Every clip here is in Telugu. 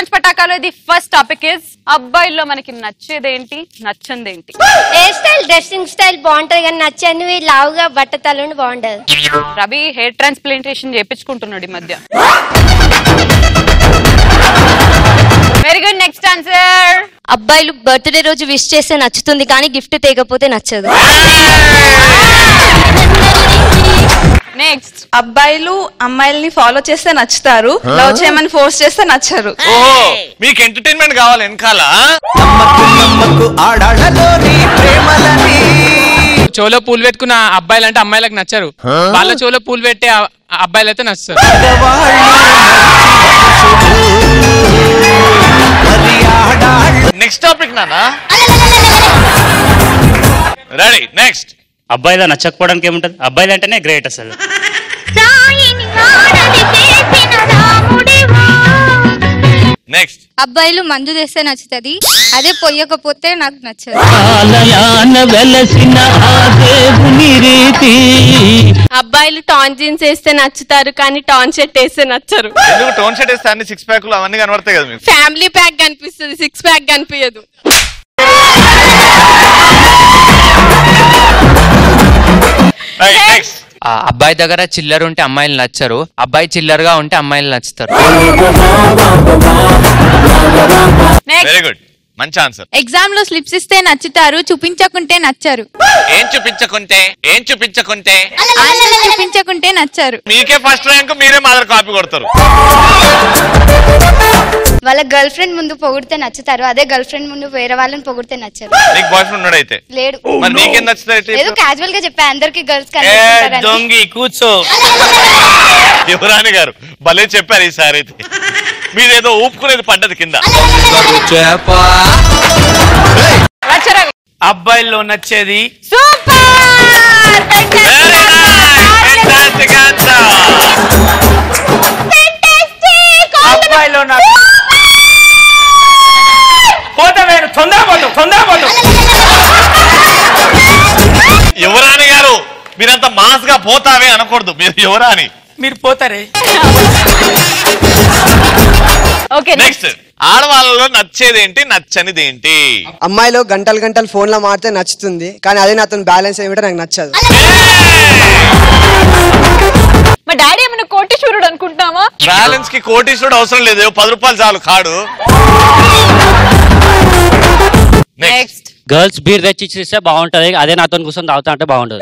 పంచ్ పటాకాలో ఇది ఫస్ట్ టాపిక్ ఇస్ అబ్బాయిల్లో మనకి నచ్చేదేంటి నచ్చందేంటి హెయిర్ స్టైల్ డ్రెస్సింగ్ స్టైల్ బాగుంటది కానీ నచ్చనివి లావుగా బట్టతలని బాగుంటది రవి హెయిర్ ట్రాన్స్ప్లాంటేషన్ చేపించుకుంటున్నాడు ఈ మధ్య వెరీ గుడ్ నెక్స్ట్ ఆన్సర్ అబ్బాయిలు బర్త్డే రోజు విష్ చేస్తే నచ్చుతుంది కానీ గిఫ్ట్ తేకపోతే నచ్చదు నెక్స్ట్ అబ్బాయిలు అమ్మాయిల్ని ఫాలో చేస్తే నచ్చుతారు లవ్ చేయమని ఫోర్స్ చేస్తే నచ్చరు ఓహో మీకు ఎంటర్టైన్మెంట్ కావాలి వెనకాల చెవులో పూలు పెట్టుకున్న అబ్బాయిలు అంటే అమ్మాయిలకు నచ్చరు వాళ్ళ చెవులో పూలు పెట్టే ఆ- ఆ అబ్బాయిలు అయితే నచ్చుతారు నెక్స్ట్ టాపిక్ నానా రెడీ నెక్స్ట్ అబ్బాయిలో నచ్చకపోవడానికి ఏముంటది అబ్బాయిలు అంటేనే గ్రేట్ అసలు నెక్స్ట్ అబ్బాయిలు మందు తెస్తే నచ్చుతుంది అదే పొయ్యకపోతే నాకు నచ్చదు ఆలయాన వెలసిన ఆ దేవుని రీతి అబ్బాయిలు టాన్ జీన్స్ వేస్తే నచ్చుతారు కానీ టాన్ షర్ట్ వేస్తే నచ్చరు ఎందుకు టోన్ షర్ట్ వేస్తే అన్ని సిక్స్ ప్యాక్లు అవన్నీ కనబడతాయి కదా మీకు ఫ్యామిలీ ప్యాక్ కనిపిస్తుంది సిక్స్ ప్యాక్ కనిపించదు నెక్స్ట్ ఆ అబ్బాయి దగ్గర చిల్లర ఉంటే అమ్మాయిలు నచ్చరు అబ్బాయి చిల్లరగా ఉంటే అమ్మాయిలు నచ్చుతారు వెరీ గుడ్ మంచి ఆన్సర్ ఎగ్జామ్ లో స్లిప్స్ ఇస్తే నచ్చుతారు చూపించకుంటే నచ్చరు ఏం చూపించకుంటే ఏం చూపించకుంటే ఆన్సర్ చూపించకుంటే నచ్చరు మీకే ఫస్ట్ ర్యాంక్ మీరే మాదర్ కాపీ కొడతారు వాళ్ళ గర్ల్ ఫ్రెండ్ ముందు పొగిడితే నచ్చుతారు అదే గర్ల్ ఫ్రెండ్ ముందు వేరే వాళ్ళని పొగిడితే నచ్చరు నీకు బాయ్ ఫ్రెండ్ ఉన్నాడు అయితే లేడు మరి నీకేం నచ్చుతాయి ఏదో క్యాజువల్ గా చెప్పా అందరికి గర్ల్స్ ఏ దొంగి కూర్చో యువరాణి గారు భలే చెప్పారు ఈసారి అయితే మీదేదో ఊపుకునేది పడ్డది కింద రవి అబ్బాయిల్లో నచ్చేది Very nice. Fantastic answer. అబ్బాయిలో నాకు పోతా వేరు తొందర పోతాం తొందర పోతాం యువరాణి గారు మీరంత మాస్ గా పోతావే అనకూడదు మీరు యువరాణి మీరు పోతారే ఓకే నెక్స్ట్ ఆడవాళ్ళలో నచ్చేదేంటి నచ్చనిదేంటి అమ్మాయిలు గంటలు గంటలు ఫోన్ లో మాడితే నచ్చుతుంది కానీ అదే నాతో బ్యాలెన్స్ ఏమిటో నాకు నచ్చదు మా డాడీ ఏమైనా కోటీశ్వరుడు అనుకుంటామా బ్యాలెన్స్ కి కోటీశ్వరుడు అవసరం లేదు ఏవో పది రూపాయలు చాలు కాడు నెక్స్ట్ గర్ల్స్ బీర్ తెచ్చి ఇస్తే బాగుంటది అదే నాతో కూర్చొని తాగుతా అంటే బాగుంటది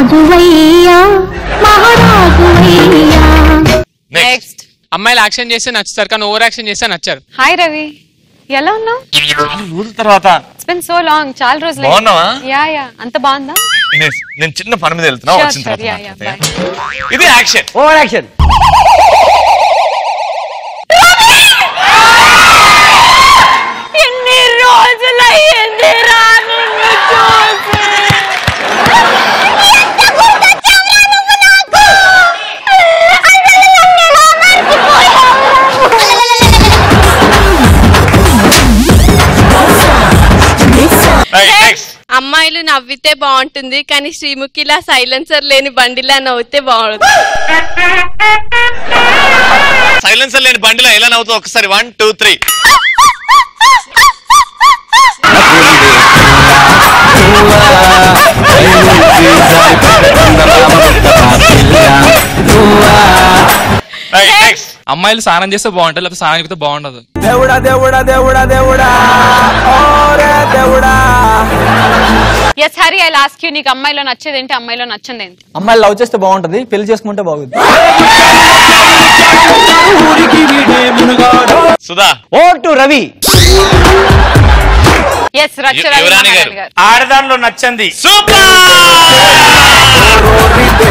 నెక్స్ట్ అమ్మాయిలు యాక్షన్ చేస్తే నచ్చుతారు కానీ ఓవర్ యాక్షన్ చేస్తే నచ్చారు హాయ్ రవి ఎలా ఉన్నావు రోజుల తర్వాత ఇట్స్ బిన్ సో లాంగ్ చాలా రోజులు బాగున్నావా? యా యా అంత బాగుందా నేను- నేను చిన్న పని మీద వెళ్తున్నా Sure, వచ్చిన sure. Yeah, yeah, తర్వాత ఇది యాక్షన్ ఓవర్ యాక్షన్ ఎన్ని రోజులయ్యింది రా నిన్ను చూసి నెక్స్ట్ అమ్మాయిలు నవ్వితే బాగుంటుంది కానీ శ్రీముఖిలా సైలెన్సర్ లేని బండిలా నవ్వితే బాగుంటుంది సైలెన్సర్ లేని బండిలో ఎలా నవ్వుతుంది ఒకసారి వన్ టూ త్రీ నెక్స్ట్ అమ్మాయిలు స్నానం చేస్తే బాగుంటుంది లేకపోతే స్నానం చేస్తే బాగుండదు దేవుడా దేవుడా దేవుడా దేవుడా ఓరే దేవుడా yes Hari I lost you నీకు అమ్మాయిలో నచ్చేదేంటి అమ్మాయిలో నచ్చందేంటి అమ్మాయిలు లవ్ చేస్తే బాగుంటది పెళ్లి చేసుకుంటే బాగుంది సుధా ఓ టు రవి ఎస్ రచ్చ యు- రవి యువరాణి మహారాణి గారు. గారు ఆడదానిలో నచ్చంది సూపర్